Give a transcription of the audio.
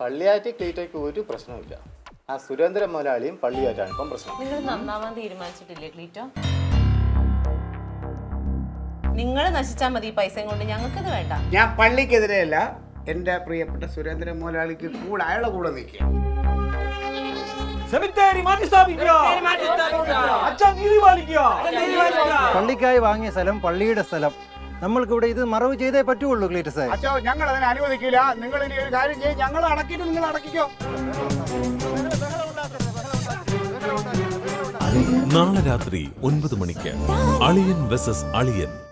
പള്ളിയാറ്റ് ക്ലീറ്റോയ്ക്ക് ഒരു പ്രശ്നമില്ല ആ സുരേന്ദ്രൻ മുതലാളിയും പള്ളിയാറ്റാണ് ഇപ്പം പ്രശ്നം നിങ്ങൾ നന്നാവാൻ തീരുമാനിച്ചിട്ടില്ലേ ക്ലീറ്റോ നിങ്ങൾ നശിച്ചാൽ മതി ഈ പൈസയും കൊണ്ട് ഞങ്ങൾക്കത് വേണ്ട ഞാൻ പള്ളിക്കെതിരെയല്ല എൻ്റെ പ്രിയപ്പെട്ട സുരേന്ദ്രൻ മുതലാളിക്ക് കൂടെ അയാളുടെ കൂടെ നിൽക്കുക സെമിത്തേരി മാറ്റി സ്ഥാപിക്കുക അച്ഛൻ നീതി പാലിക്കുക പള്ളിക്കായി വാങ്ങിയ സ്ഥലം പള്ളിയുടെ സ്ഥലം നമ്മൾക്കിവിടെ ഇത് മറവ് ചെയ്തേ പറ്റുള്ളൂ ക്ലീറ്റസേ അച്ഛോ ഞങ്ങൾ അതിനെ അനുവദിക്കില്ല നിങ്ങൾ ഇനി ഒരു കാര്യം ചെയ്യും ഞങ്ങൾ അടക്കിയിട്ട് നിങ്ങൾ അടക്കിക്കോ നാളെ രാത്രി ഒൻപത് മണിക്ക് അളിയൻ വെസസ് അളിയൻ